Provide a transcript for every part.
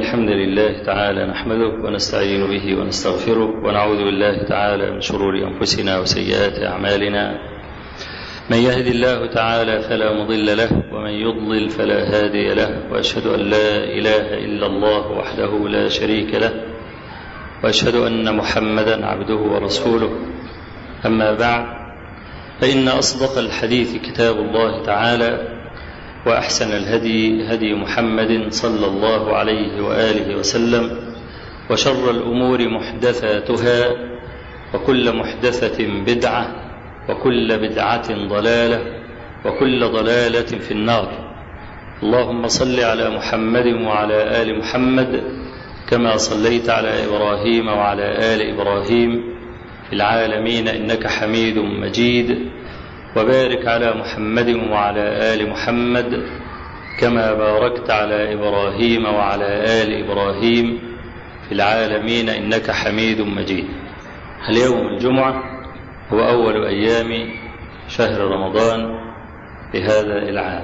الحمد لله تعالى نحمده ونستعين به ونستغفره ونعوذ بالله تعالى من شرور انفسنا وسيئات اعمالنا من يهد الله تعالى فلا مضل له ومن يضلل فلا هادي له واشهد ان لا اله الا الله وحده لا شريك له واشهد ان محمدا عبده ورسوله اما بعد فان اصدق الحديث كتاب الله تعالى واحسن الهدي هدي محمد صلى الله عليه واله وسلم وشر الامور محدثاتها وكل محدثه بدعه وكل بدعه ضلاله وكل ضلاله في النار اللهم صل على محمد وعلى ال محمد كما صليت على ابراهيم وعلى ال ابراهيم في العالمين انك حميد مجيد وبارك على محمد وعلى ال محمد كما باركت على ابراهيم وعلى ال ابراهيم في العالمين انك حميد مجيد اليوم الجمعه هو اول ايام شهر رمضان لهذا العام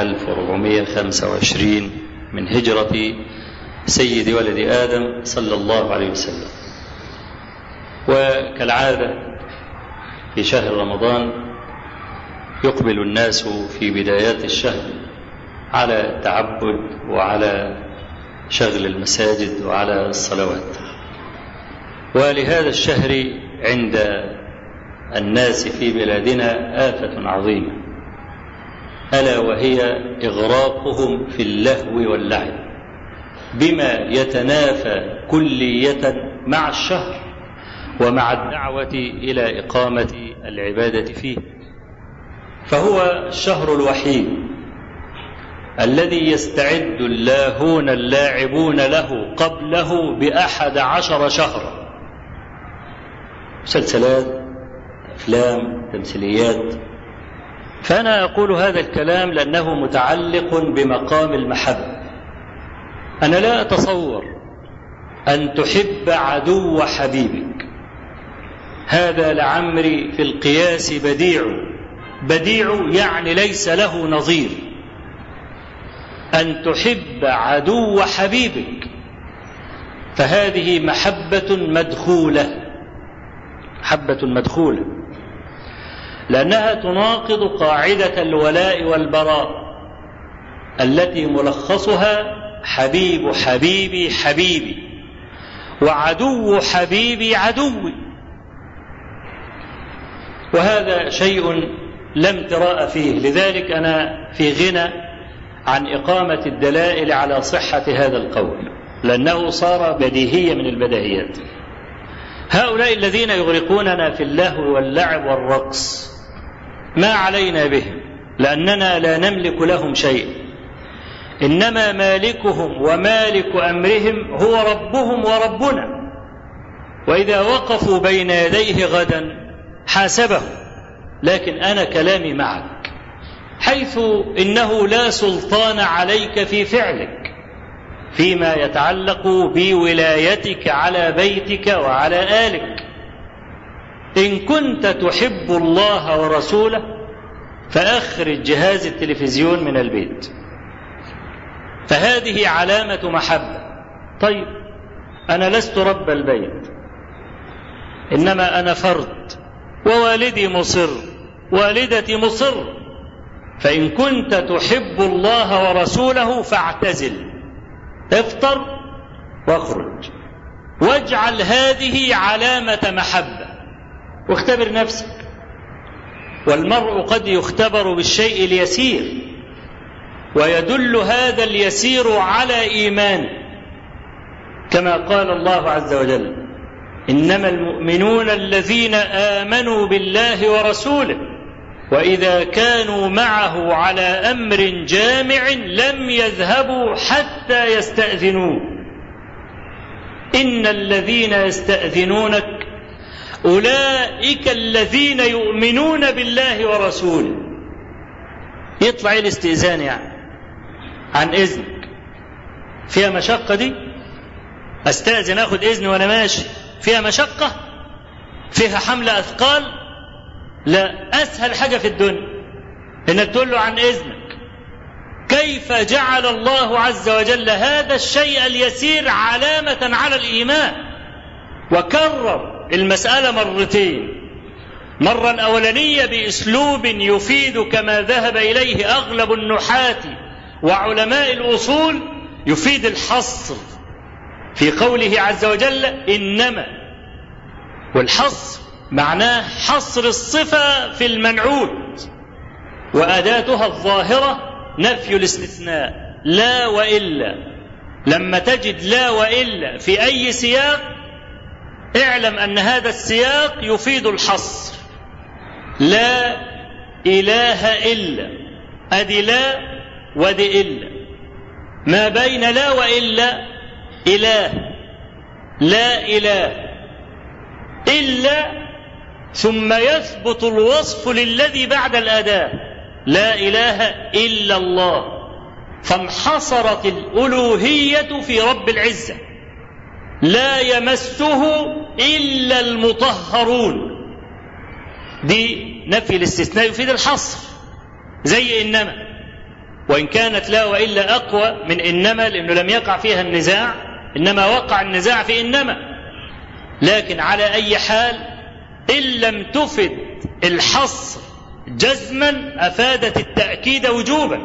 1425 من هجره سيد ولد ادم صلى الله عليه وسلم وكالعاده في شهر رمضان يقبل الناس في بدايات الشهر على التعبد وعلى شغل المساجد وعلى الصلوات ولهذا الشهر عند الناس في بلادنا آفة عظيمة ألا وهي إغراقهم في اللهو واللعب بما يتنافى كلية مع الشهر ومع الدعوة إلى إقامة العبادة فيه فهو الشهر الوحيد الذي يستعد اللاهون اللاعبون له قبله بأحد عشر شهرا مسلسلات أفلام تمثيليات فأنا أقول هذا الكلام لأنه متعلق بمقام المحبة أنا لا أتصور أن تحب عدو حبيبك هذا لعمري في القياس بديع بديع يعني ليس له نظير ان تحب عدو حبيبك فهذه محبه مدخوله محبه مدخوله لانها تناقض قاعده الولاء والبراء التي ملخصها حبيب حبيبي حبيبي وعدو حبيبي عدوي وهذا شيء لم تراء فيه لذلك انا في غنى عن اقامه الدلائل على صحه هذا القول لانه صار بديهيه من البديهيات هؤلاء الذين يغرقوننا في اللهو واللعب والرقص ما علينا بهم لاننا لا نملك لهم شيء انما مالكهم ومالك امرهم هو ربهم وربنا واذا وقفوا بين يديه غدا حاسبهم لكن انا كلامي معك حيث انه لا سلطان عليك في فعلك فيما يتعلق بولايتك على بيتك وعلى الك ان كنت تحب الله ورسوله فاخرج جهاز التلفزيون من البيت فهذه علامه محبه طيب انا لست رب البيت انما انا فرد ووالدي مصر والدتي مصر فإن كنت تحب الله ورسوله فاعتزل افطر واخرج واجعل هذه علامة محبة واختبر نفسك والمرء قد يختبر بالشيء اليسير ويدل هذا اليسير على إيمانه كما قال الله عز وجل انما المؤمنون الذين امنوا بالله ورسوله واذا كانوا معه على امر جامع لم يذهبوا حتى يستاذنوه ان الذين يستاذنونك اولئك الذين يؤمنون بالله ورسوله يطلع الاستئذان يعني عن اذنك فيها مشقه دي استاذن اخد اذن وانا ماشي فيها مشقة فيها حمل أثقال لا أسهل حاجة في الدنيا إنك تقول له عن إذنك كيف جعل الله عز وجل هذا الشيء اليسير علامة على الإيمان وكرر المسألة مرتين مرة الأولانية بأسلوب يفيد كما ذهب إليه أغلب النحاة وعلماء الأصول يفيد الحصر في قوله عز وجل إنما والحصر معناه حصر الصفة في المنعوت وأداتها الظاهرة نفي الاستثناء لا وإلا لما تجد لا وإلا في أي سياق اعلم أن هذا السياق يفيد الحصر لا إله إلا أدي لا ودي إلا ما بين لا وإلا إله لا إله إلا ثم يثبت الوصف للذي بعد الأداة لا إله إلا الله فانحصرت الألوهية في رب العزة لا يمسه إلا المطهرون دي نفي الاستثناء يفيد الحصر زي إنما وإن كانت لا وإلا أقوى من إنما لأنه لم يقع فيها النزاع إنما وقع النزاع في إنما لكن على أي حال إن لم تفد الحصر جزما أفادت التأكيد وجوبا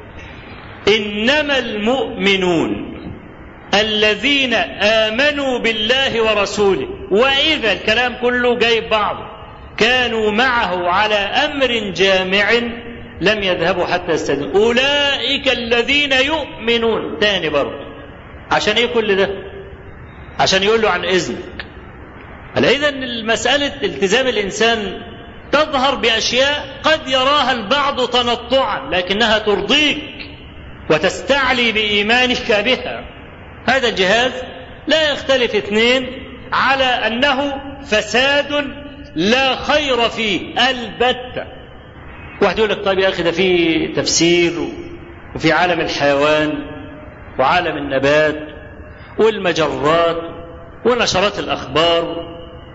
إنما المؤمنون الذين آمنوا بالله ورسوله وإذا الكلام كله جايب بعضه كانوا معه على أمر جامع لم يذهبوا حتى يستدنوا أولئك الذين يؤمنون تاني برضه عشان إيه كل ده عشان يقول له عن إذنك إذا المسألة التزام الإنسان تظهر بأشياء قد يراها البعض تنطعا لكنها ترضيك وتستعلي بإيمانك بها هذا الجهاز لا يختلف اثنين على أنه فساد لا خير فيه البتة واحد يقول لك طيب يا أخي ده في تفسير وفي عالم الحيوان وعالم النبات والمجرات ونشرات الأخبار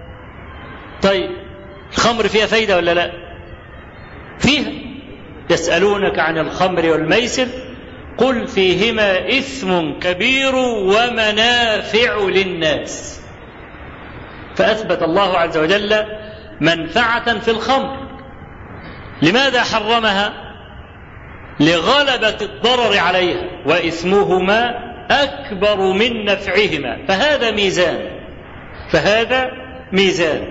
طيب الخمر فيها فايدة ولا لا فيها يسألونك عن الخمر والميسر قل فيهما إثم كبير ومنافع للناس فأثبت الله عز وجل منفعة في الخمر لماذا حرمها لغلبة الضرر عليها وإثمهما أكبر من نفعهما فهذا ميزان فهذا ميزان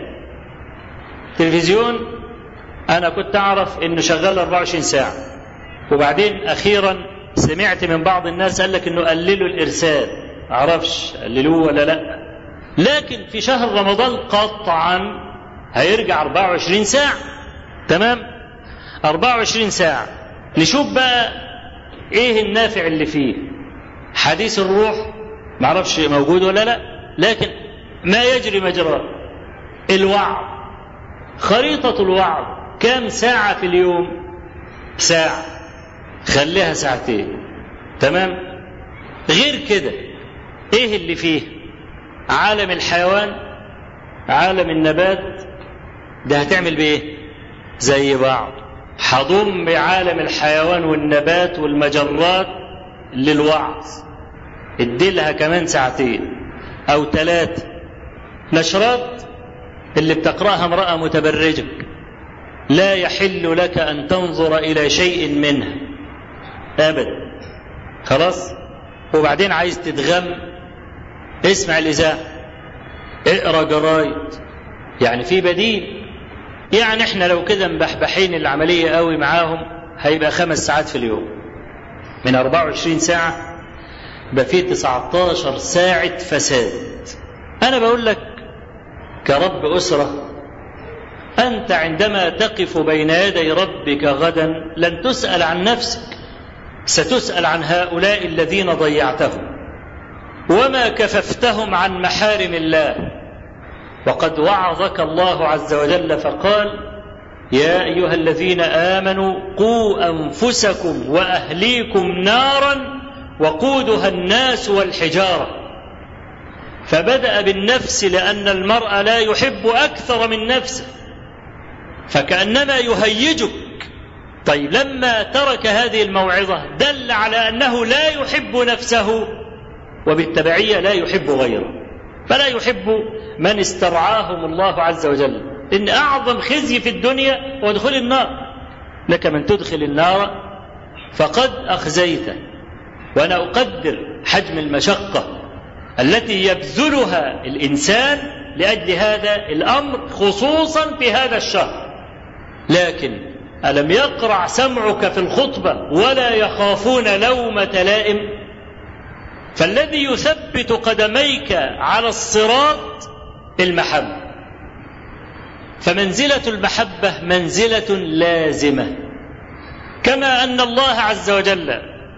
تلفزيون أنا كنت أعرف إنه شغال 24 ساعة وبعدين أخيرا سمعت من بعض الناس قال لك إنه قللوا الإرسال أعرفش قللوه ولا لأ لكن في شهر رمضان قطعا هيرجع 24 ساعة تمام 24 ساعة نشوف بقى ايه النافع اللي فيه حديث الروح معرفش موجود ولا لا لكن ما يجري مجراه الوعظ خريطة الوعظ كم ساعة في اليوم ساعة خليها ساعتين تمام غير كده ايه اللي فيه عالم الحيوان عالم النبات ده هتعمل بايه زي بعض هضم بعالم الحيوان والنبات والمجرات للوعظ اديلها كمان ساعتين او ثلاثة نشرات اللي بتقراها امرأة متبرجة لا يحل لك ان تنظر الى شيء منها ابدا خلاص وبعدين عايز تتغم اسمع الاذاعه اقرا جرايد يعني في بديل يعني احنا لو كده مبحبحين العمليه قوي معاهم هيبقى خمس ساعات في اليوم من 24 ساعه يبقى في 19 ساعه فساد انا بقول لك كرب اسره انت عندما تقف بين يدي ربك غدا لن تسال عن نفسك ستسال عن هؤلاء الذين ضيعتهم وما كففتهم عن محارم الله وقد وعظك الله عز وجل فقال يا ايها الذين امنوا قوا انفسكم واهليكم نارا وقودها الناس والحجاره فبدا بالنفس لان المرء لا يحب اكثر من نفسه فكانما يهيجك طيب لما ترك هذه الموعظة دل على أنه لا يحب نفسه وبالتبعية لا يحب غيره فلا يحب من استرعاهم الله عز وجل إن أعظم خزي في الدنيا هو دخول النار لك من تدخل النار فقد أخزيته وأنا أقدر حجم المشقة التي يبذلها الإنسان لأجل هذا الأمر خصوصا في هذا الشهر لكن ألم يقرع سمعك في الخطبة ولا يخافون لومة لائم فالذي يثبت قدميك على الصراط المحبة فمنزلة المحبة منزلة لازمة كما أن الله عز وجل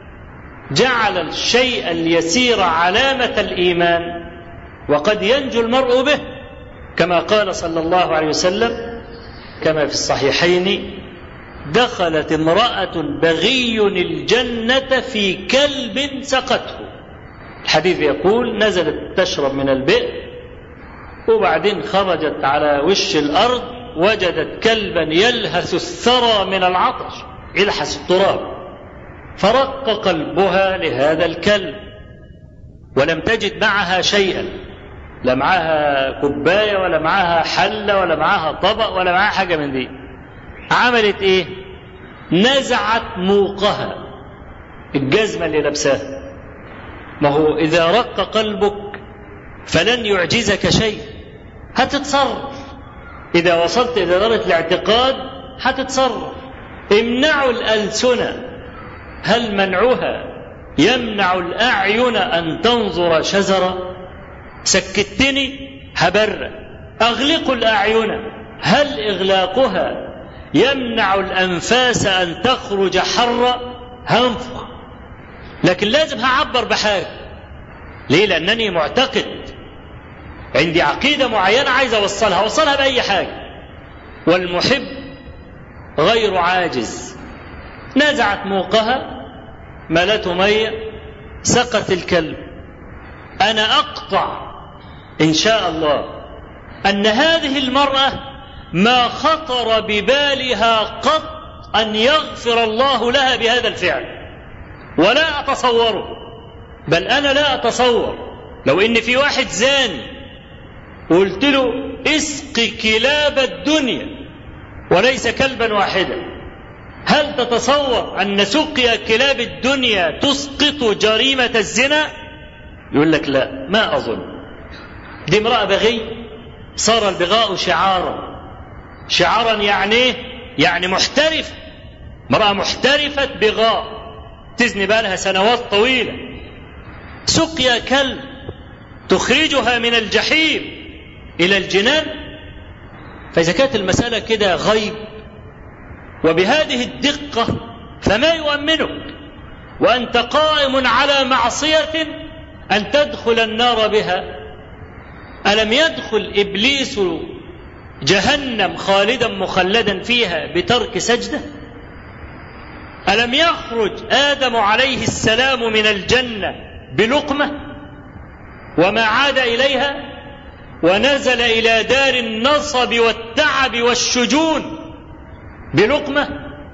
جعل الشيء اليسير علامة الإيمان وقد ينجو المرء به كما قال صلى الله عليه وسلم كما في الصحيحين دخلت امرأة بغي الجنة في كلب سقته الحديث يقول نزلت تشرب من البئر وبعدين خرجت على وش الأرض وجدت كلبا يلهث الثرى من العطش يلحس التراب فرق قلبها لهذا الكلب ولم تجد معها شيئا لا معاها كوباية ولا معاها حلة ولا معاها طبق ولا معاها حاجة من دي عملت ايه نزعت موقها الجزمة اللي لابساها ما هو إذا رق قلبك فلن يعجزك شيء هتتصرف إذا وصلت إلى درجة الاعتقاد هتتصرف امنعوا الألسنة هل منعها يمنع الأعين أن تنظر شزرا سكتني هبرة أغلقوا الأعين هل إغلاقها يمنع الأنفاس أن تخرج حرا هنفخ لكن لازم هعبر بحاجة ليه لأنني معتقد عندي عقيدة معينة عايز أوصلها أوصلها بأي حاجة والمحب غير عاجز نزعت موقها ملته مية سقت الكلب أنا أقطع إن شاء الله أن هذه المرأة ما خطر ببالها قط أن يغفر الله لها بهذا الفعل ولا أتصوره بل أنا لا أتصور لو إن في واحد زاني وقلت له اسق كلاب الدنيا وليس كلبا واحدا هل تتصور أن سقيا كلاب الدنيا تسقط جريمة الزنا يقول لك لا ما أظن دي امرأة بغي صار البغاء شعارا شعارا يعني يعني محترف امرأة محترفة بغاء تزني بالها سنوات طويلة سقيا كلب تخرجها من الجحيم إلى الجنان فإذا كانت المسألة كده غيب وبهذه الدقة فما يؤمنك وأنت قائم على معصية أن تدخل النار بها ألم يدخل إبليس جهنم خالدا مخلدا فيها بترك سجده الم يخرج ادم عليه السلام من الجنه بلقمه وما عاد اليها ونزل الى دار النصب والتعب والشجون بلقمه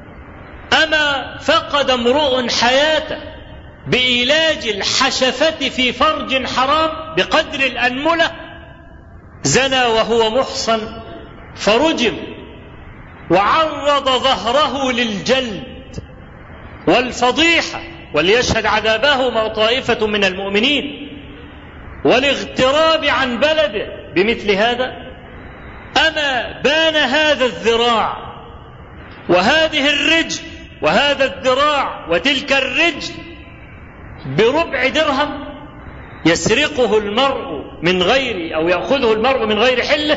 اما فقد امرؤ حياته بايلاج الحشفه في فرج حرام بقدر الانمله زنى وهو محصن فرجم وعرض ظهره للجلد والفضيحه وليشهد عذابهما طائفه من المؤمنين والاغتراب عن بلده بمثل هذا اما بان هذا الذراع وهذه الرجل وهذا الذراع وتلك الرجل بربع درهم يسرقه المرء من غير او ياخذه المرء من غير حله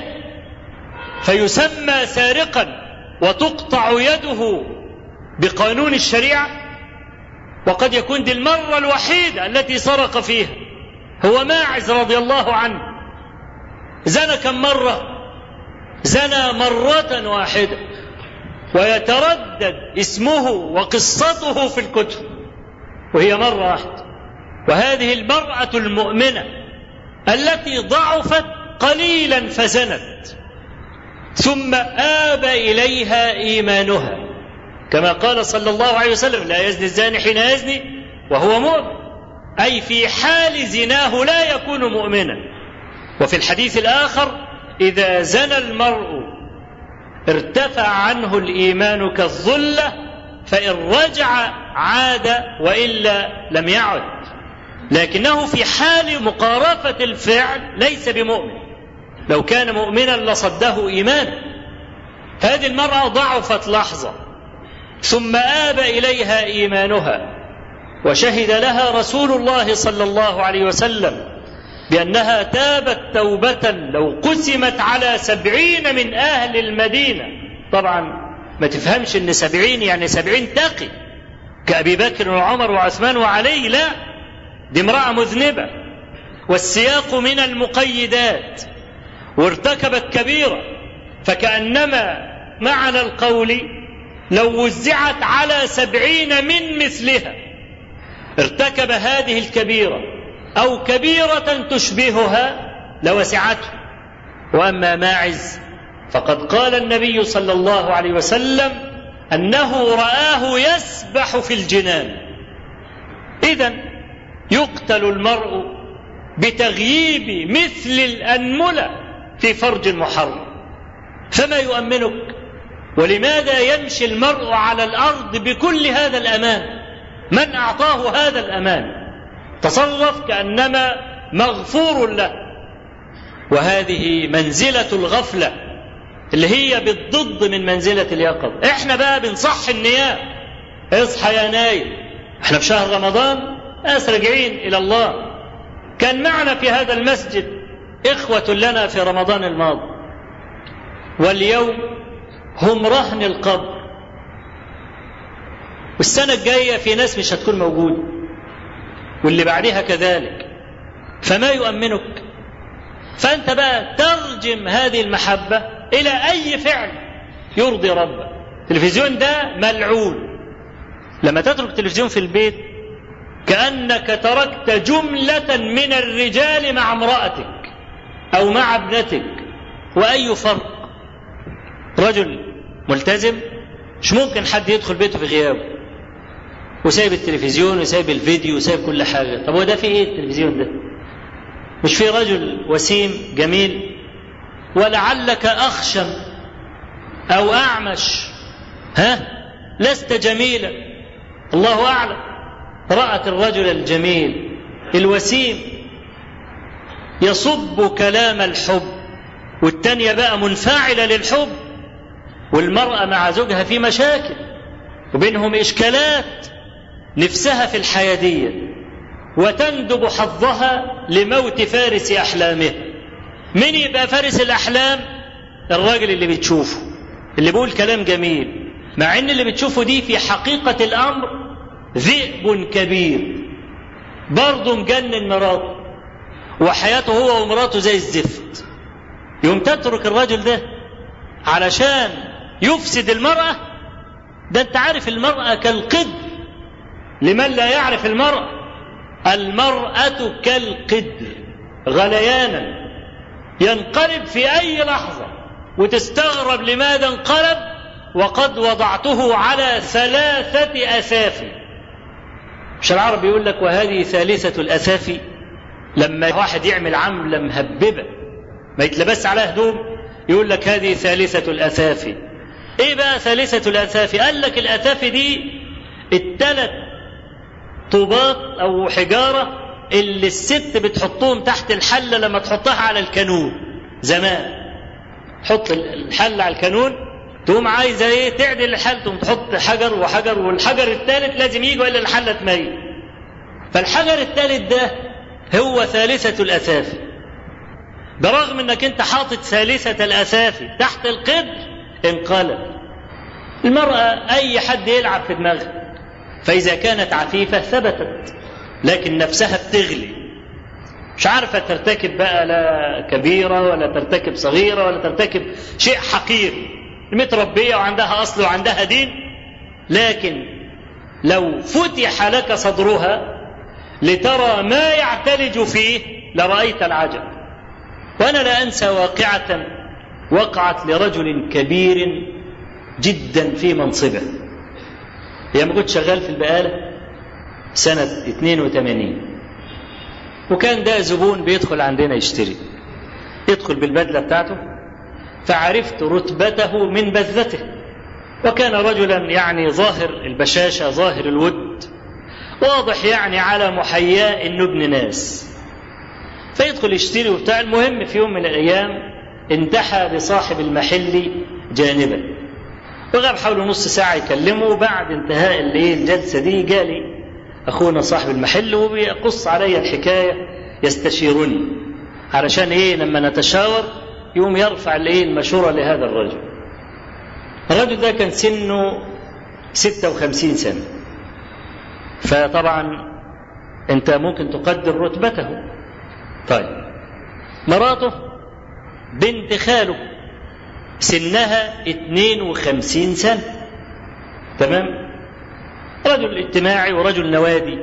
فيسمى سارقا وتقطع يده بقانون الشريعه وقد يكون دي المره الوحيده التي سرق فيها هو ماعز رضي الله عنه زنى كم مره زنى مره واحده ويتردد اسمه وقصته في الكتب وهي مره واحده وهذه المراه المؤمنه التي ضعفت قليلا فزنت ثم آب إليها إيمانها كما قال صلى الله عليه وسلم لا يزني الزاني حين يزني وهو مؤمن أي في حال زناه لا يكون مؤمنا وفي الحديث الآخر إذا زنى المرء ارتفع عنه الإيمان كالظلة فإن رجع عاد وإلا لم يعد لكنه في حال مقارفة الفعل ليس بمؤمن لو كان مؤمنا لصده إيمان هذه المرأة ضعفت لحظة ثم آب إليها إيمانها وشهد لها رسول الله صلى الله عليه وسلم بأنها تابت توبة لو قسمت على سبعين من أهل المدينة طبعا ما تفهمش أن سبعين يعني سبعين تقي كأبي بكر وعمر وعثمان وعلي لا دي امرأة مذنبة والسياق من المقيدات وارتكبت كبيرة فكأنما معنى القول لو وزعت على سبعين من مثلها ارتكب هذه الكبيرة أو كبيرة تشبهها لوسعته وأما ماعز فقد قال النبي صلى الله عليه وسلم أنه رآه يسبح في الجنان إذا يقتل المرء بتغييب مثل الأنملة في فرج محرم فما يؤمنك ولماذا يمشي المرء على الأرض بكل هذا الأمان من أعطاه هذا الأمان تصرف كأنما مغفور له وهذه منزلة الغفلة اللي هي بالضد من منزلة اليقظة احنا بقى بنصح النيام اصحى يا نايم احنا في شهر رمضان ناس راجعين إلى الله كان معنا في هذا المسجد إخوة لنا في رمضان الماضي واليوم هم رهن القبر والسنة الجاية في ناس مش هتكون موجودة واللي بعدها كذلك فما يؤمنك فأنت بقى ترجم هذه المحبة إلى أي فعل يرضي ربك التلفزيون ده ملعون لما تترك التلفزيون في البيت كأنك تركت جملة من الرجال مع امرأتك أو مع ابنتك وأي فرق رجل ملتزم مش ممكن حد يدخل بيته في غيابه وسايب التلفزيون وسايب الفيديو وسايب كل حاجة طب هو ده في ايه التلفزيون ده مش في رجل وسيم جميل ولعلك أخشم أو أعمش ها لست جميلا الله أعلم رأت الرجل الجميل الوسيم يصب كلام الحب والتانية بقى منفعلة للحب والمرأة مع زوجها في مشاكل وبينهم إشكالات نفسها في الحيادية وتندب حظها لموت فارس أحلامها من يبقى فارس الأحلام الراجل اللي بتشوفه اللي بيقول كلام جميل مع ان اللي بتشوفه دي في حقيقة الأمر ذئب كبير برضه مجنن مراته وحياته هو ومراته زي الزفت يوم تترك الرجل ده علشان يفسد المرأة ده انت عارف المرأة كالقدر لمن لا يعرف المرأة المرأة كالقدر غليانا ينقلب في أي لحظة وتستغرب لماذا انقلب وقد وضعته على ثلاثة أسافي مش العرب يقول لك وهذه ثالثة الأسافي لما واحد يعمل عملة مهببة ما يتلبس على هدوم يقول لك هذه ثالثة الأثافي ايه بقى ثالثة الأثافي قال لك الأثافي دي التلت طوبات او حجارة اللي الست بتحطهم تحت الحلة لما تحطها على الكانون زمان حط الحلة على الكانون تقوم عايزة ايه تعدل الحل تقوم تحط حجر وحجر والحجر الثالث لازم يجي الا الحلة تميل فالحجر الثالث ده هو ثالثة الأثافي برغم انك انت حاطط ثالثة الأثافي تحت القدر انقلب المرأة أي حد يلعب في دماغها فإذا كانت عفيفة ثبتت لكن نفسها بتغلي مش عارفة ترتكب بقى لا كبيرة ولا ترتكب صغيرة ولا ترتكب شيء حقير متربية وعندها أصل وعندها دين لكن لو فتح لك صدرها لترى ما يعتلج فيه لرأيت العجب وأنا لا أنسى واقعة وقعت لرجل كبير جدا في منصبه هي ما كنت شغال في البقالة سنة 82 وكان ده زبون بيدخل عندنا يشتري يدخل بالبدلة بتاعته فعرفت رتبته من بذته وكان رجلا يعني ظاهر البشاشة ظاهر الود واضح يعني على محياه انه ابن ناس فيدخل يشتري وبتاع المهم في يوم من الايام انتحى بصاحب المحل جانبا وغاب حوالي نص ساعة يكلمه وبعد انتهاء الايه الجلسة دي جالي اخونا صاحب المحل وبيقص علي الحكاية يستشيرني علشان ايه لما نتشاور يقوم يرفع الايه المشورة لهذا الرجل الرجل ده كان سنه 56 سنة فطبعا انت ممكن تقدر رتبته طيب مراته بنت خاله سنها 52 سنة تمام رجل اجتماعي ورجل نوادي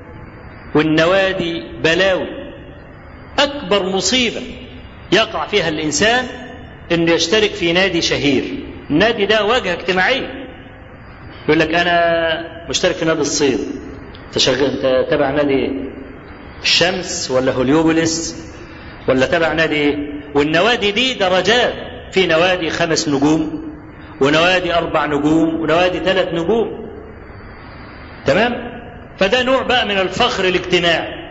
والنوادي بلاوي أكبر مصيبة يقع فيها الإنسان إنه يشترك في نادي شهير النادي ده واجهة اجتماعية يقول لك أنا مشترك في نادي الصيد أنت شغال أنت تبع نادي إيه؟ الشمس ولا هوليوبوليس ولا تبع نادي إيه؟ والنوادي دي درجات في نوادي خمس نجوم ونوادي أربع نجوم ونوادي ثلاث نجوم تمام فده نوع بقى من الفخر الاجتماعي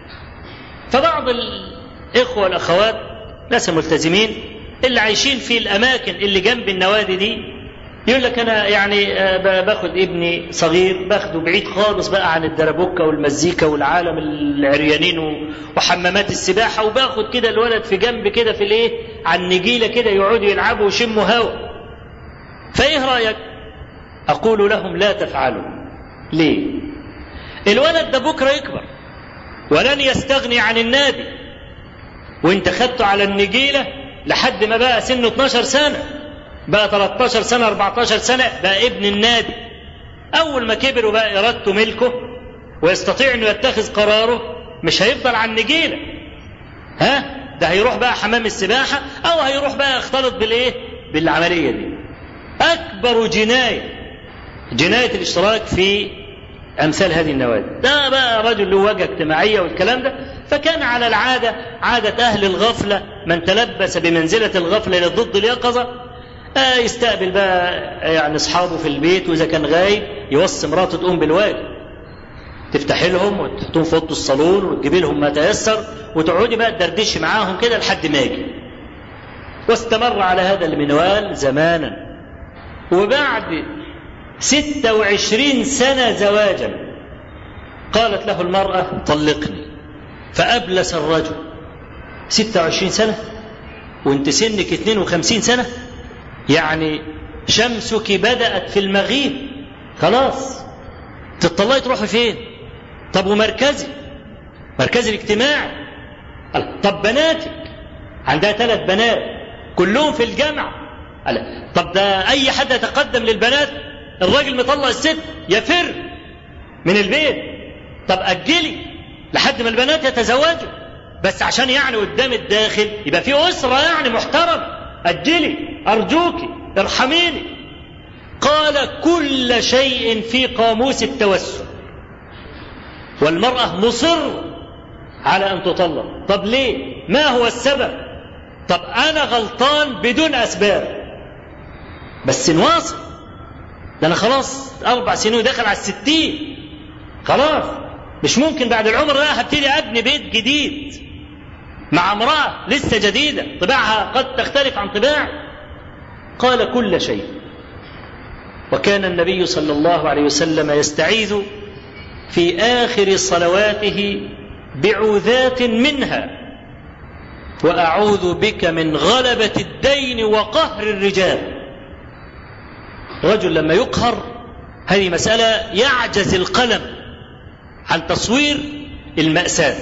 فبعض الإخوة والأخوات ناس ملتزمين اللي عايشين في الأماكن اللي جنب النوادي دي يقول لك أنا يعني باخد ابني صغير باخده بعيد خالص بقى عن الدربوكة والمزيكا والعالم العريانين وحمامات السباحة وباخد كده الولد في جنب كده في الايه على النجيلة كده يقعدوا يلعبوا ويشموا هوا فايه رأيك أقول لهم لا تفعلوا ليه الولد ده بكرة يكبر ولن يستغني عن النادي وانت خدته على النجيلة لحد ما بقى سنه 12 سنة بقى 13 سنة 14 سنة بقى ابن النادي أول ما كبر وبقى إرادته ملكه ويستطيع أنه يتخذ قراره مش هيفضل على النجيلة ها ده هيروح بقى حمام السباحة أو هيروح بقى يختلط بالإيه بالعملية دي أكبر جناية جناية الاشتراك في أمثال هذه النوادي ده بقى رجل له وجهة اجتماعية والكلام ده فكان على العادة عادة أهل الغفلة من تلبس بمنزلة الغفلة ضد اليقظة آه يستقبل بقى يعني أصحابه في البيت وإذا كان غايب يوصي مراته تقوم بالواجب تفتح لهم وتحطهم في اوضه الصالون وتجيب لهم ما تيسر وتقعدي بقى تدردشي معاهم كده لحد ما يجي واستمر على هذا المنوال زمانا وبعد ستة وعشرين سنة زواجا قالت له المرأة طلقني فأبلس الرجل ستة وعشرين سنة وانت سنك اثنين وخمسين سنة يعني شمسك بدأت في المغيب خلاص تطلعي تروحي فين طب ومركزي مركزي الاجتماعي طب بناتك عندها ثلاث بنات كلهم في الجامعة طب ده أي حد يتقدم للبنات الراجل مطلع الست يفر من البيت طب أجلي لحد ما البنات يتزوجوا بس عشان يعني قدام الداخل يبقى في أسرة يعني محترم أجلي أرجوك ارحميني قال كل شيء في قاموس التوسل والمرأة مصر على أن تطلق طب ليه ما هو السبب طب أنا غلطان بدون أسباب بس نواصل ده أنا خلاص أربع سنين ودخل على الستين خلاص مش ممكن بعد العمر ده هبتدي أبني بيت جديد مع امرأة لسه جديدة طباعها قد تختلف عن طباعي قال كل شيء وكان النبي صلى الله عليه وسلم يستعيذ في آخر صلواته بعوذات منها وأعوذ بك من غلبة الدين وقهر الرجال رجل لما يقهر هذه مسألة يعجز القلم عن تصوير المأساة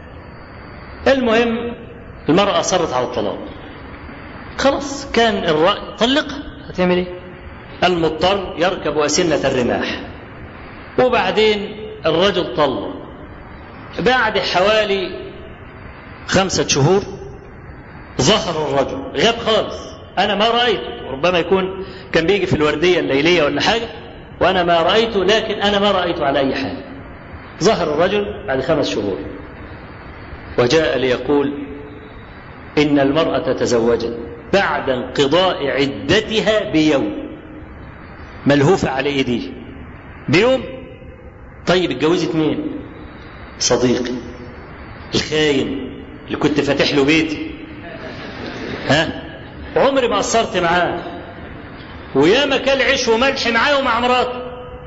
المهم المرأة أصرت على الطلاق خلاص كان الرأي طلقها هتعمل ايه المضطر يركب أسنة الرماح وبعدين الرجل طلق بعد حوالي خمسة شهور ظهر الرجل غاب خالص أنا ما رأيته ربما يكون كان بيجي في الوردية الليلية ولا حاجة وأنا ما رأيته لكن أنا ما رأيته على أي حال ظهر الرجل بعد خمس شهور وجاء ليقول إن المرأة تزوجت بعد انقضاء عدتها بيوم ملهوفة على إيديه بيوم طيب اتجوزت مين صديقي الخاين اللي كنت فاتح له بيتي ها عمري ما قصرت معاه وياما كل عيش وملح معاه ومع مراته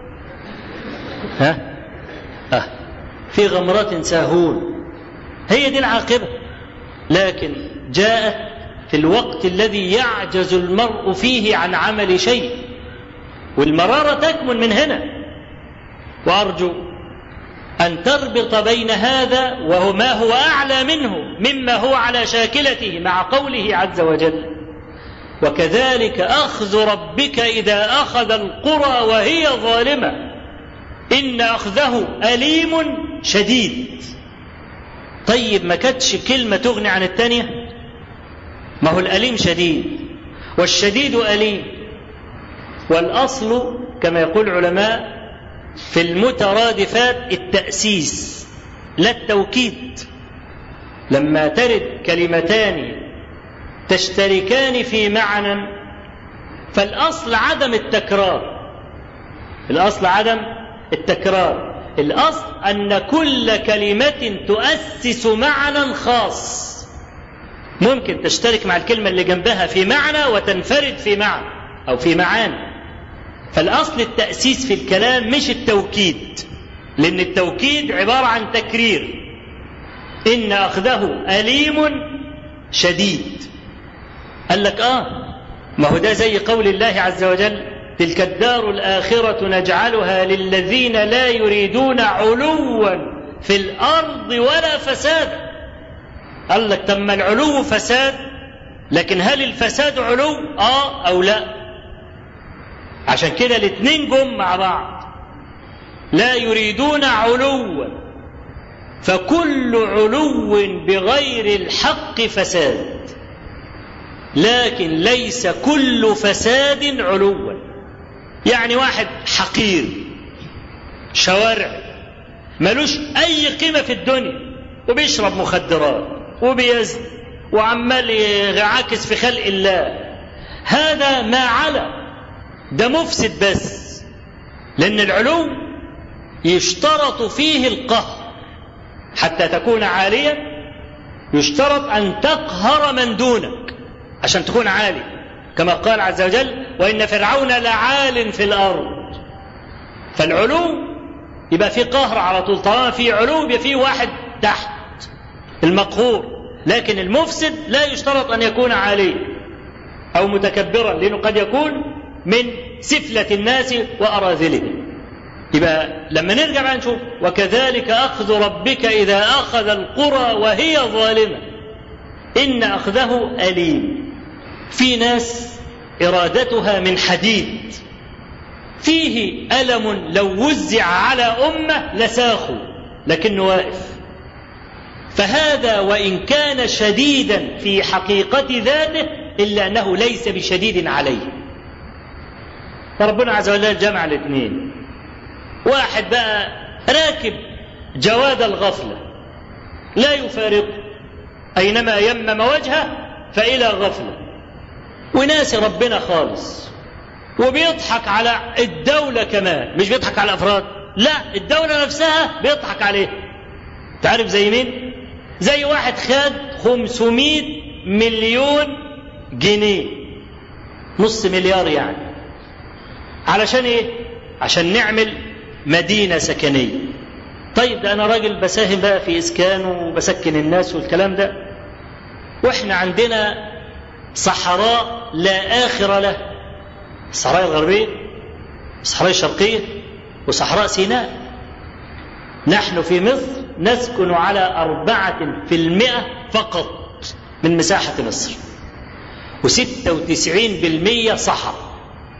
ها اه في غمرات ساهون هي دي العاقبه لكن جاءت في الوقت الذي يعجز المرء فيه عن عمل شيء والمراره تكمن من هنا وارجو أن تربط بين هذا وهو ما هو أعلى منه مما هو على شاكلته مع قوله عز وجل وكذلك أخذ ربك إذا أخذ القرى وهي ظالمة إن أخذه أليم شديد طيب ما كانتش كلمة تغني عن الثانية ما هو الأليم شديد والشديد أليم والأصل كما يقول العلماء في المترادفات التأسيس لا التوكيد لما ترد كلمتان تشتركان في معنى فالأصل عدم التكرار الأصل عدم التكرار الأصل أن كل كلمة تؤسس معنى خاص ممكن تشترك مع الكلمة اللي جنبها في معنى وتنفرد في معنى أو في معاني فالأصل التأسيس في الكلام مش التوكيد لأن التوكيد عبارة عن تكرير إن أخذه أليم شديد قال لك آه ما هو ده زي قول الله عز وجل تلك الدار الآخرة نجعلها للذين لا يريدون علوا في الأرض ولا فسادا قال لك تم العلو فساد لكن هل الفساد علو آه أو لا عشان كده الاثنين جم مع بعض لا يريدون علوا فكل علو بغير الحق فساد لكن ليس كل فساد علوا يعني واحد حقير شوارع ملوش اي قيمه في الدنيا وبيشرب مخدرات وبيزن وعمال يعاكس في خلق الله هذا ما على ده مفسد بس لأن العلو يشترط فيه القهر حتى تكون عاليا يشترط أن تقهر من دونك عشان تكون عالي كما قال عز وجل وإن فرعون لعال في الأرض فالعلو يبقى في قهر على طول طالما في علو يبقى في واحد تحت المقهور لكن المفسد لا يشترط أن يكون عاليا أو متكبرا لأنه قد يكون من سفلة الناس وأراذلهم يبقى لما نرجع بقى نشوف وكذلك أخذ ربك إذا أخذ القرى وهي ظالمة إن أخذه أليم في ناس إرادتها من حديد فيه ألم لو وزع على أمة لساخوا لكنه واقف فهذا وإن كان شديدا في حقيقة ذاته إلا أنه ليس بشديد عليه فربنا عز وجل جمع الاثنين واحد بقى راكب جواد الغفلة لا يفارق أينما يمم وجهه فإلى غفلة وناسي ربنا خالص وبيضحك على الدولة كمان مش بيضحك على الأفراد لا الدولة نفسها بيضحك عليه تعرف زي مين زي واحد خد 500 مليون جنيه نص مليار يعني علشان ايه عشان نعمل مدينة سكنية طيب ده انا راجل بساهم بقى في اسكان وبسكن الناس والكلام ده واحنا عندنا صحراء لا اخر له الصحراء الغربية الصحراء الشرقية وصحراء سيناء نحن في مصر نسكن على أربعة في المئة فقط من مساحة مصر وستة وتسعين بالمية صحراء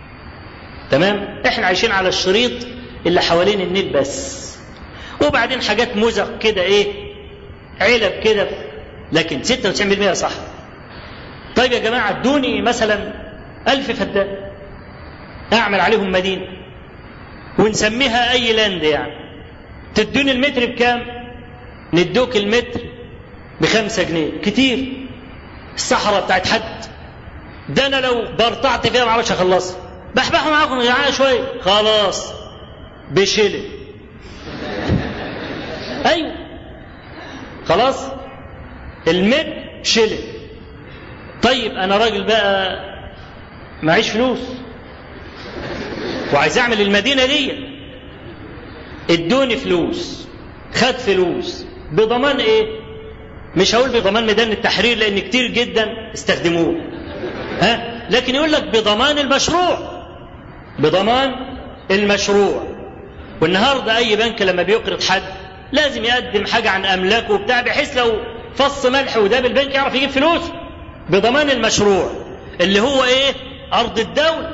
تمام احنا عايشين على الشريط اللي حوالين النيل بس وبعدين حاجات مزق كده ايه علب كده لكن 96% صح طيب يا جماعة ادوني مثلا ألف فدان أعمل عليهم مدينة ونسميها اي لاند يعني تدوني المتر بكام ندوك المتر بخمسة جنيه كتير الصحراء بتاعت حد ده انا لو برطعت فيها ما اعرفش اخلصها بحبحوا معاكم يا جماعه شويه خلاص بشلل ايوه خلاص المتر شلل طيب انا راجل بقى معيش فلوس وعايز اعمل المدينه دي ادوني فلوس خد فلوس بضمان ايه مش هقول بضمان ميدان التحرير لان كتير جدا استخدموه ها لكن يقول لك بضمان المشروع بضمان المشروع والنهارده اي بنك لما بيقرض حد لازم يقدم حاجه عن املاكه وبتاع بحيث لو فص ملح وداب البنك يعرف يجيب فلوس بضمان المشروع اللي هو ايه ارض الدوله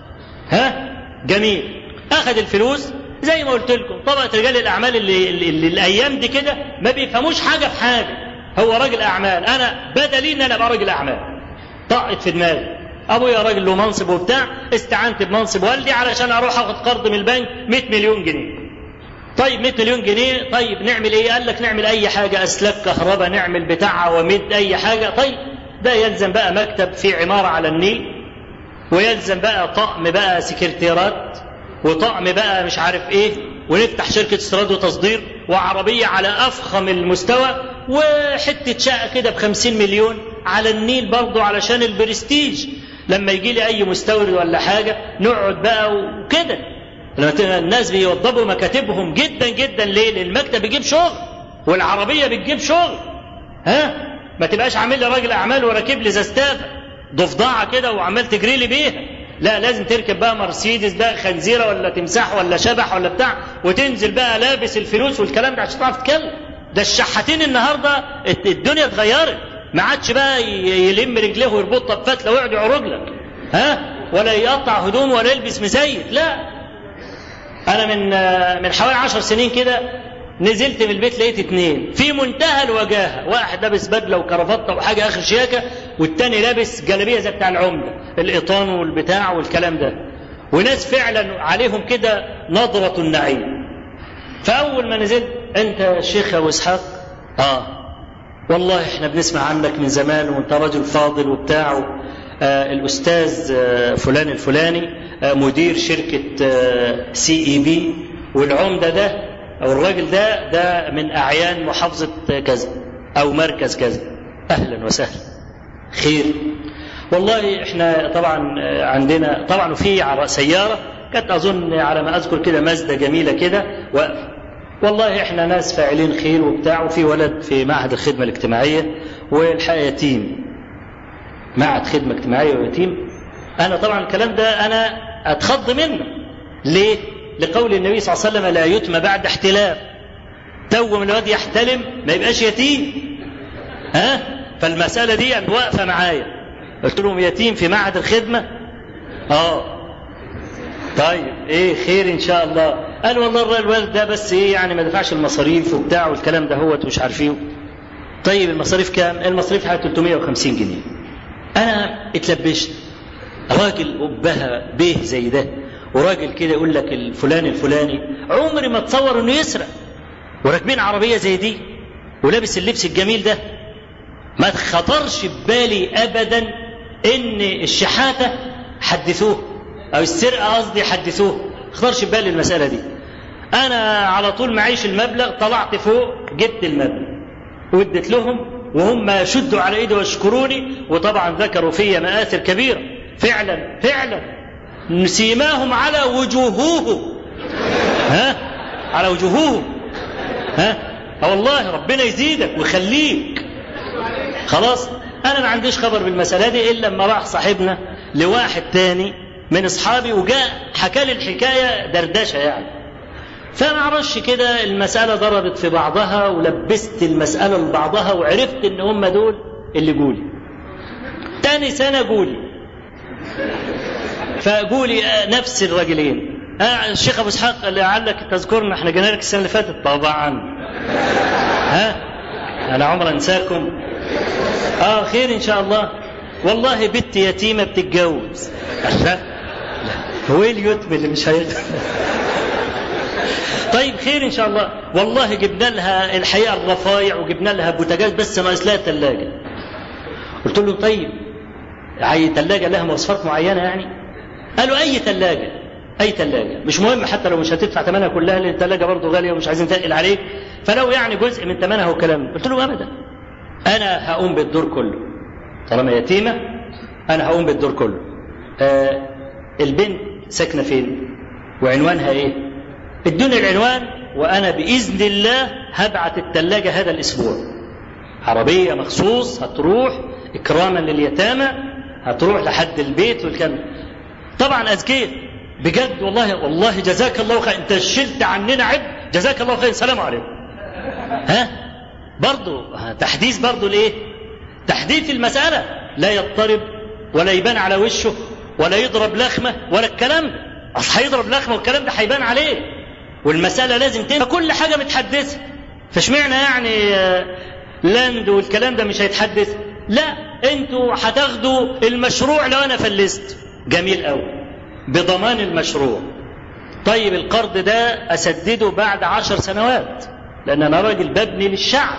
ها جميل اخذ الفلوس زي ما قلت لكم طبقه رجال الاعمال اللي, اللي, اللي الايام دي كده ما بيفهموش حاجه في حاجه هو راجل اعمال انا بدلي ان انا ابقى راجل اعمال طقت في دماغي ابويا راجل له منصب وبتاع استعنت بمنصب والدي علشان اروح اخد قرض من البنك 100 مليون جنيه طيب 100 مليون جنيه طيب نعمل ايه قال لك نعمل اي حاجه اسلاك كهرباء نعمل بتاع ومد اي حاجه طيب ده يلزم بقى مكتب في عماره على النيل ويلزم بقى طقم بقى سكرتيرات وطقم بقى مش عارف ايه ونفتح شركة استيراد وتصدير وعربية على أفخم المستوى وحتة شقة كده بخمسين مليون على النيل برضه علشان البرستيج لما يجي لي أي مستورد ولا حاجة نقعد بقى وكده لما الناس بيوضبوا مكاتبهم جدا جدا ليه؟ لأن المكتب بيجيب شغل والعربية بتجيب شغل ها ما تبقاش عامل لي راجل أعمال وراكب لي زستافة ضفدعة كده وعمال تجري لي بيها لا لازم تركب بقى مرسيدس بقى خنزيره ولا تمساح ولا شبح ولا بتاع وتنزل بقى لابس الفلوس والكلام ده عشان تعرف تتكلم ده الشحاتين النهارده الدنيا اتغيرت ما عادش بقى يلم رجليه ويربطها بفتله ويقعد يعرج لك ها ولا يقطع هدوم ولا يلبس مزيت لا انا من من حوالي عشر سنين كده نزلت من البيت لقيت اتنين في منتهى الوجاهه واحد لابس بدله وكرافته وحاجه اخر شياكه والتاني لابس جلابيه زي بتاع العمده القطان والبتاع والكلام ده وناس فعلا عليهم كده نظره النعيم فاول ما نزلت انت يا شيخ ابو اسحاق اه والله احنا بنسمع عنك من زمان وانت راجل فاضل وبتاع آه الاستاذ آه فلان الفلاني آه مدير شركه آه سي اي بي والعمده ده او الراجل ده ده من اعيان محافظه كذا او مركز كذا اهلا وسهلا خير والله احنا طبعا عندنا طبعا في سياره كانت اظن على ما اذكر كده مازدا جميله كده واقفه والله احنا ناس فاعلين خير وبتاع وفي ولد في معهد الخدمه الاجتماعيه والحقيقه يتيم معهد خدمه اجتماعيه ويتيم انا طبعا الكلام ده انا اتخض منه ليه؟ لقول النبي صلى الله عليه وسلم لا يتم بعد احتلام تو من الواد يحتلم ما يبقاش يتيم ها فالمسألة دي واقفة معايا قلت لهم يتيم في معهد الخدمة اه طيب ايه خير ان شاء الله قال والله الوالد ده بس ايه يعني ما دفعش المصاريف وبتاع والكلام ده هو مش عارفين طيب المصاريف كام المصاريف حوالي 350 جنيه انا اتلبشت راجل أبها به زي ده وراجل كده يقول لك الفلان الفلاني عمري ما اتصور انه يسرق وراكبين عربيه زي دي ولابس اللبس الجميل ده ما خطرش ببالي ابدا ان الشحاته حدثوه او السرقه قصدي حدثوه خطرش ببالي المساله دي انا على طول معيش المبلغ طلعت فوق جبت المبلغ واديت لهم وهم شدوا على ايدي واشكروني وطبعا ذكروا في مآثر كبيره فعلا فعلا سيماهم على وجوههم ها على وجوههم ها اه والله ربنا يزيدك ويخليك خلاص انا ما عنديش خبر بالمساله دي الا لما راح صاحبنا لواحد تاني من اصحابي وجاء حكى لي الحكايه دردشه يعني فما اعرفش كده المساله ضربت في بعضها ولبست المساله لبعضها وعرفت ان هم دول اللي جولي تاني سنه جولي فقولي نفس الرجلين آه الشيخ ابو اسحاق لعلك تذكرنا احنا جينا لك السنه اللي فاتت طبعا ها انا عمر انساكم اه خير ان شاء الله والله بنت يتيمه بتتجوز هو ايه اليتم اللي مش هيقدر طيب خير ان شاء الله والله جبنا لها الحقيقه الرفايع وجبنا لها بوتاجاز بس ناقص لها ثلاجه قلت له طيب اي ثلاجه لها مواصفات معينه يعني قالوا اي ثلاجه اي ثلاجه مش مهم حتى لو مش هتدفع ثمنها كلها لان الثلاجه برضه غاليه ومش عايزين تقل عليك فلو يعني جزء من ثمنها وكلام قلت له ابدا انا هقوم بالدور كله طالما يتيمه انا هقوم بالدور كله آه البنت ساكنه فين وعنوانها ايه ادوني العنوان وانا باذن الله هبعت الثلاجه هذا الاسبوع عربيه مخصوص هتروح اكراما لليتامى هتروح لحد البيت والكلام طبعا اذكياء بجد والله والله جزاك الله خير انت شلت عننا عبء جزاك الله خير السلام عليكم ها برضو تحديث برضو الايه تحديث المسألة لا يضطرب ولا يبان على وشه ولا يضرب لخمة ولا الكلام ده أصل هيضرب لخمة والكلام ده هيبان عليه والمسألة لازم تبقى كل حاجة متحدثة فاشمعنى يعني لاند والكلام ده مش هيتحدث لا انتوا هتاخدوا المشروع لو انا فلست جميل قوي بضمان المشروع طيب القرض ده اسدده بعد عشر سنوات لان انا راجل ببني للشعب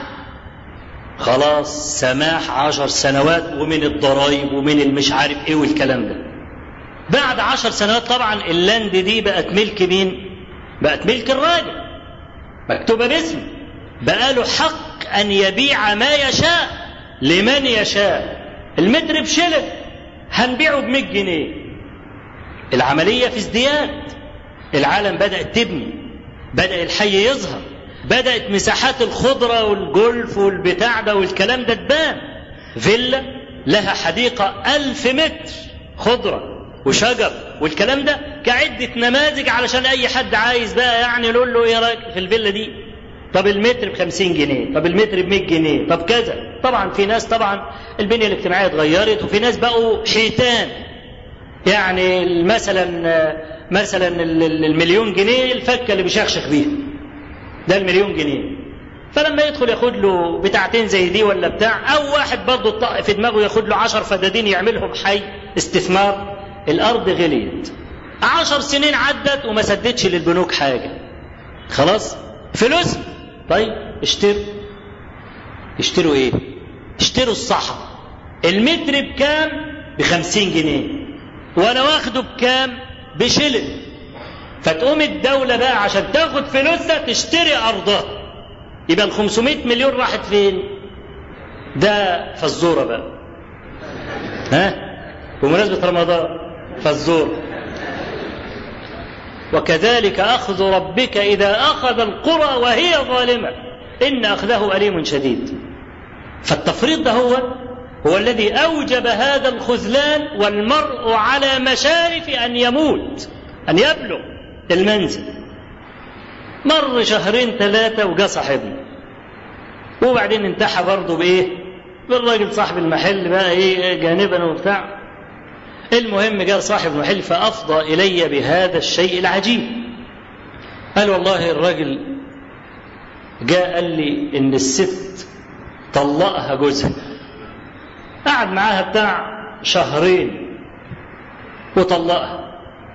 خلاص سماح عشر سنوات ومن الضرايب ومن المش عارف ايه والكلام ده بعد عشر سنوات طبعا اللاند دي بقت ملك مين بقت ملك الراجل مكتوبة باسمه بقى له حق ان يبيع ما يشاء لمن يشاء المتر بشلل هنبيعه ب 100 جنيه العملية في ازدياد العالم بدأت تبني بدأ الحي يظهر بدأت مساحات الخضرة والجولف والبتاع ده والكلام ده تبان فيلا لها حديقة ألف متر خضرة وشجر والكلام ده كعدة نماذج علشان أي حد عايز بقى يعني يقول له إيه رأيك في الفيلا دي طب المتر ب 50 جنيه طب المتر ب 100 جنيه طب كذا طبعا في ناس طبعا البنية الاجتماعية اتغيرت وفي ناس بقوا حيتان يعني مثلا مثلا المليون جنيه الفكه اللي بيشخشخ بيها ده المليون جنيه فلما يدخل ياخد له بتاعتين زي دي ولا بتاع او واحد برضه الطق في دماغه ياخد له عشر فدادين يعملهم حي استثمار الارض غليت عشر سنين عدت وما سددش للبنوك حاجه خلاص فلوس طيب اشتروا اشتروا ايه اشتروا الصحراء المتر بكام بخمسين جنيه وانا واخده بكام بشلل فتقوم الدولة بقى عشان تاخد فلوسها تشتري أرضها يبقى ال 500 مليون راحت فين؟ ده فزورة بقى ها؟ بمناسبة رمضان فزورة وكذلك أخذ ربك إذا أخذ القرى وهي ظالمة إن أخذه أليم شديد فالتفريط ده هو هو الذي أوجب هذا الخذلان والمرء على مشارف أن يموت أن يبلغ المنزل مر شهرين ثلاثة وجا صاحبنا وبعدين انتحى برضه بإيه؟ بالراجل صاحب المحل بقى إيه جانبا وبتاع المهم جاء صاحب المحل فأفضى إلي بهذا الشيء العجيب قال والله الراجل جاء قال لي إن الست طلقها جوزها قعد معاها بتاع شهرين وطلقها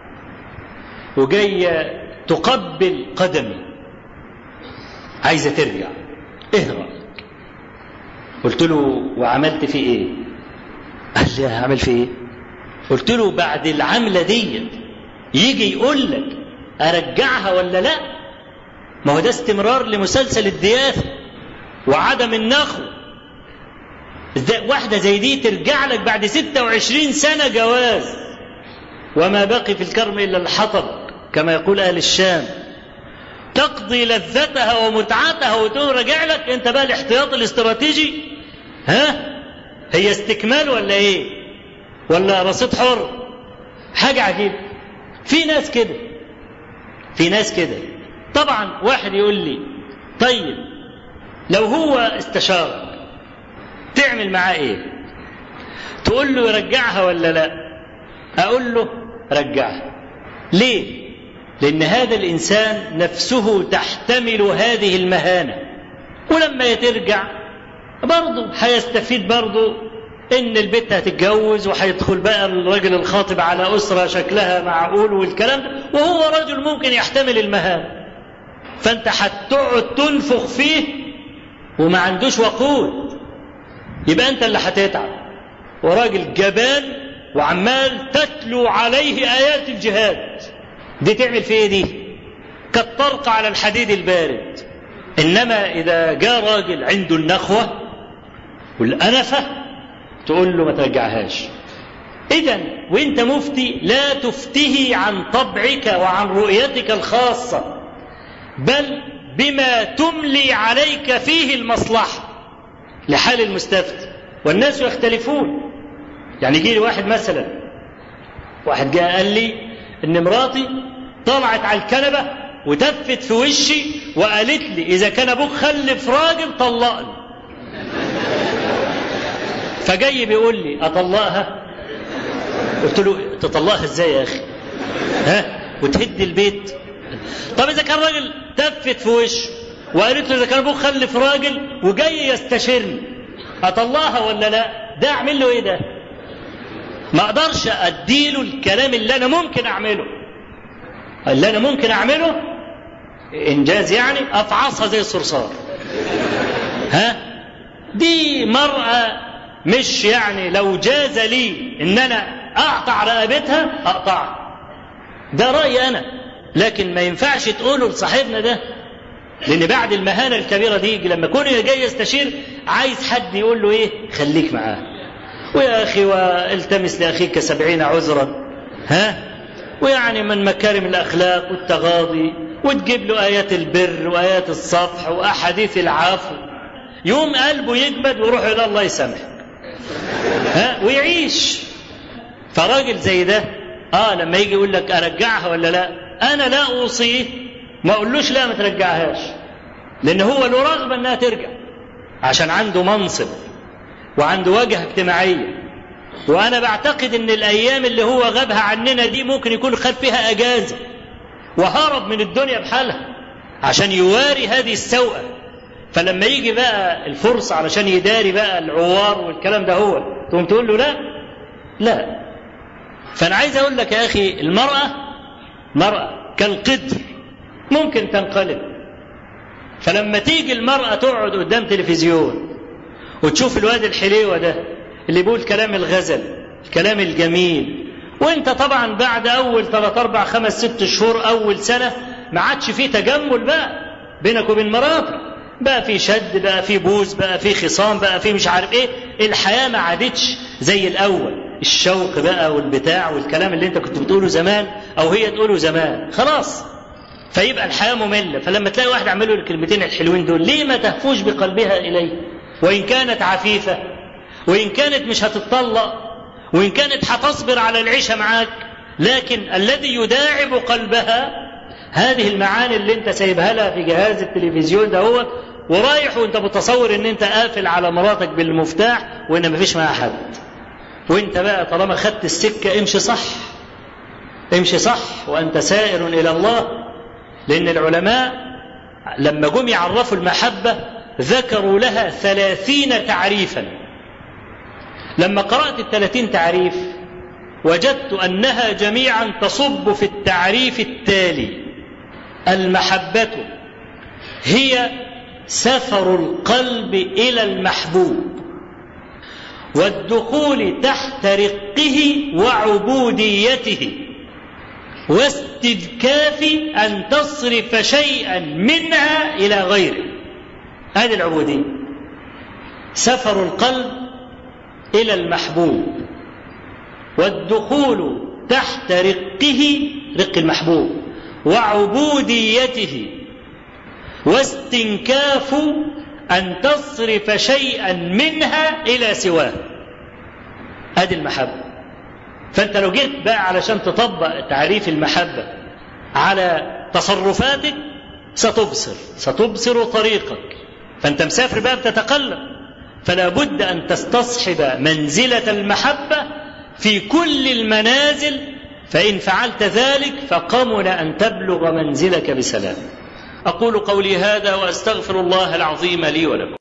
وجاية تقبل قدمي عايزة ترجع ايه رأيك قلت له وعملت فيه ايه قال لي هعمل فيه ايه قلت له بعد العملة دي يجي يقول لك ارجعها ولا لا ما هو ده استمرار لمسلسل الدياثة وعدم النخوة واحدة زي دي ترجع لك بعد 26 سنة جواز وما بقي في الكرم إلا الحطب كما يقول أهل الشام تقضي لذتها ومتعتها وتقول رجع لك انت بقى الاحتياط الاستراتيجي ها هي استكمال ولا ايه ولا رصيد حر حاجة عجيبة في ناس كده في ناس كده طبعا واحد يقول لي طيب لو هو استشارك تعمل معاه ايه تقول له يرجعها ولا لا اقول له رجعها ليه لان هذا الانسان نفسه تحتمل هذه المهانه ولما ترجع برضه هيستفيد برضه ان البنت هتتجوز وهيدخل بقى الراجل الخاطب على اسره شكلها معقول والكلام ده وهو رجل ممكن يحتمل المهانه فانت هتقعد تنفخ فيه وما عندوش وقود يبقى انت اللي هتتعب وراجل جبان وعمال تتلو عليه ايات الجهاد دي تعمل فيه ايه دي كالطرق على الحديد البارد انما اذا جاء راجل عنده النخوه والانفه تقول له ما ترجعهاش اذا وانت مفتي لا تفتيه عن طبعك وعن رؤيتك الخاصه بل بما تملي عليك فيه المصلحه لحال المستفتي والناس يختلفون يعني يجي لي واحد مثلا واحد جاء قال لي ان مراتي طلعت على الكنبه وتفت في وشي وقالت لي اذا كان ابوك خلف راجل طلقني فجاي بيقول لي اطلقها قلت له تطلقها ازاي يا اخي ها وتهد البيت طب اذا كان راجل تفت في وشه وقالت له اذا كان ابوك خلف راجل وجاي يستشيرني اطلقها ولا لا ده اعمل له ايه ده ما اقدرش اديله الكلام اللي انا ممكن اعمله اللي انا ممكن اعمله انجاز يعني افعصها زي الصرصار ها دي مرأة مش يعني لو جاز لي ان انا اقطع رقبتها اقطعها ده رأيي انا لكن ما ينفعش تقوله لصاحبنا ده لان بعد المهانة الكبيرة دي لما يكون جاي يستشير عايز حد يقول له ايه خليك معاه ويا اخي والتمس لاخيك سبعين عذرا ها ويعني من مكارم الاخلاق والتغاضي وتجيب له ايات البر وايات الصفح واحاديث العفو يوم قلبه يجمد ويروح الى الله يسامحك ها ويعيش فراجل زي ده اه لما يجي يقول لك ارجعها ولا لا انا لا اوصيه ما اقولوش لا ما ترجعهاش لان هو له رغبه انها ترجع عشان عنده منصب وعنده وجهه اجتماعيه وانا بعتقد ان الايام اللي هو غابها عننا دي ممكن يكون خد فيها اجازه وهرب من الدنيا بحالها عشان يواري هذه السوءه فلما يجي بقى الفرصه علشان يداري بقى العوار والكلام ده هو تقوم تقول له لا لا فانا عايز اقول لك يا اخي المراه مراه كالقدر ممكن تنقلب فلما تيجي المراه تقعد قدام تلفزيون وتشوف الواد الحليوه ده اللي بيقول كلام الغزل الكلام الجميل وانت طبعا بعد اول ثلاث اربع خمس ست شهور اول سنه ما عادش فيه تجمل بقى بينك وبين مراتك بقى في شد بقى في بوز بقى في خصام بقى في مش عارف ايه الحياه ما عادتش زي الاول الشوق بقى والبتاع والكلام اللي انت كنت بتقوله زمان او هي تقوله زمان خلاص فيبقى الحياه ممله فلما تلاقي واحد عمل له الكلمتين الحلوين دول ليه ما تهفوش بقلبها اليه وان كانت عفيفه وإن كانت مش هتتطلق وإن كانت هتصبر على العيشة معاك لكن الذي يداعب قلبها هذه المعاني اللي انت سايبها لها في جهاز التلفزيون ده هو ورايح وانت متصور ان انت قافل على مراتك بالمفتاح وان مفيش معاها حد وانت بقى طالما خدت السكة امشي صح امشي صح وانت سائر الى الله لان العلماء لما جم يعرفوا المحبة ذكروا لها ثلاثين تعريفا لما قرأت الثلاثين تعريف وجدت أنها جميعا تصب في التعريف التالي المحبة هي سفر القلب إلى المحبوب والدخول تحت رقه وعبوديته واستذكاف أن تصرف شيئا منها إلى غيره هذه العبودية سفر القلب إلى المحبوب والدخول تحت رقه رق المحبوب وعبوديته واستنكاف أن تصرف شيئا منها إلى سواه هذه المحبة فأنت لو جيت بقى علشان تطبق تعريف المحبة على تصرفاتك ستبصر ستبصر طريقك فأنت مسافر بقى بتتقلب فلا بد أن تستصحب منزلة المحبة في كل المنازل فإن فعلت ذلك فقمن أن تبلغ منزلك بسلام أقول قولي هذا وأستغفر الله العظيم لي ولكم